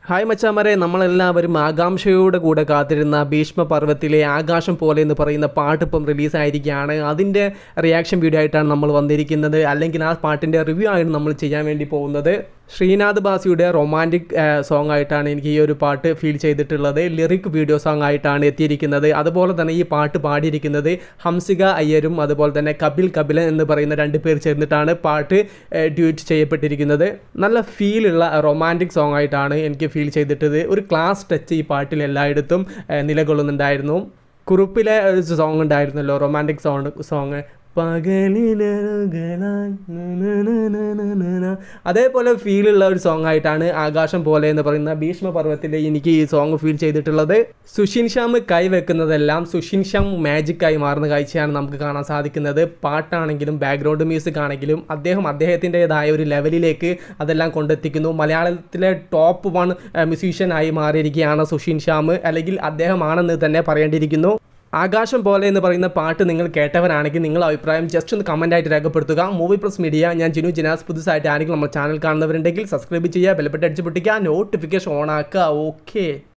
Hi മച്ചാമരെ നമ്മളെല്ലാവരും ആകാംക്ഷയോടെ കൂടെ കാത്തിരുന്ന ഭീഷ്മ പർവ്വത്തിലെ ആകാശം പോലെ എന്ന് പറയുന്ന പാട്ട് ഇപ്പം റിലീസായിരിക്കുകയാണ് അതിൻ്റെ റിയാക്ഷൻ വീഡിയോ ആയിട്ടാണ് നമ്മൾ വന്നിരിക്കുന്നത് അല്ലെങ്കിൽ ആ പാട്ടിൻ്റെ റിവ്യൂ ആണ് നമ്മൾ ചെയ്യാൻ വേണ്ടി പോകുന്നത് ശ്രീനാഥ് ബാസിയുടെ റൊമാൻറ്റിക് സോങ് ആയിട്ടാണ് എനിക്ക് ഈ ഒരു പാട്ട് ഫീൽ ചെയ്തിട്ടുള്ളത് ലിറിക് വീഡിയോ സോങ് ആയിട്ടാണ് എത്തിയിരിക്കുന്നത് അതുപോലെ തന്നെ ഈ പാട്ട് പാടിയിരിക്കുന്നത് ഹംസിക അയ്യരും അതുപോലെ തന്നെ കപിൽ കപിലൻ എന്ന് പറയുന്ന രണ്ട് പേർ ചേർന്നിട്ടാണ് പാട്ട് ഡ്യൂറ്റ് ചെയ്യപ്പെട്ടിരിക്കുന്നത് നല്ല ഫീലുള്ള റൊമാൻറ്റിക് സോങ് ആയിട്ടാണ് എനിക്ക് ഫീൽ ചെയ്തിട്ടത് ഒരു ക്ലാസ് ടച്ച് ഈ പാട്ടിൽ എല്ലായിടത്തും ഏഹ്, നിലകൊള്ളുന്നുണ്ടായിരുന്നു കുറുപ്പിലെ ഒരു സോങ് ഉണ്ടായിരുന്നല്ലോ റൊമാൻറ്റിക് സോങ് സോങ് പകലിലരുകളാൻ നനനനനനന. അതേപോലെ ഫീലുള്ള ഒരു സോങ് ആയിട്ടാണ് ആകാശം പോലെ എന്ന് പറയുന്ന ഭീഷ്മ പർവ്വത്തിൽ എനിക്ക് ഈ സോങ് ഫീൽ ചെയ്തിട്ടുള്ളത് സുഷിൻ ശ്യാം കൈവെക്കുന്നതെല്ലാം സുഷിൻ ശ്യാം മാജിക്കായി മാറുന്ന കാഴ്ചയാണ് നമുക്ക് കാണാൻ സാധിക്കുന്നത് പാട്ടാണെങ്കിലും ബാക്ക്ഗ്രൗണ്ട് മ്യൂസിക് ആണെങ്കിലും അദ്ദേഹം അദ്ദേഹത്തിൻ്റെതായ ഒരു ലെവലിലേക്ക് അതെല്ലാം കൊണ്ടെത്തിക്കുന്നു മലയാളത്തിലെ ടോപ്പ് വൺ മ്യൂസീഷ്യൻ ആയി മാറിയിരിക്കുകയാണ് സുഷിൻ ശ്യാം അല്ലെങ്കിൽ അദ്ദേഹമാണെന്ന് തന്നെ പറയേണ്ടിയിരിക്കുന്നു ആകാശം പോലെ എന്ന് പറയുന്ന പാട്ട് നിങ്ങൾ കേട്ടവരാണെങ്കിൽ നിങ്ങളുടെ അഭിപ്രായം ജസ്റ്റ് ഒന്ന് കമൻ്റ് ആയിട്ട് രേഖപ്പെടുത്തുക മൂവി പ്ലസ് മീഡിയ ഞാൻ ജിനു ജിനാസ് പുതുസായിട്ട് ആരെങ്കിലും നമ്മുടെ ചാനൽ കാണുന്നവരുണ്ടെങ്കിൽ സബ്സ്ക്രൈബ് ചെയ്യുക ബെൽബട്ട് അടിച്ച് പൊട്ടിക്കുക നോട്ടിഫിക്കേഷൻ ഓൺ ആക്കുക ഓക്കെ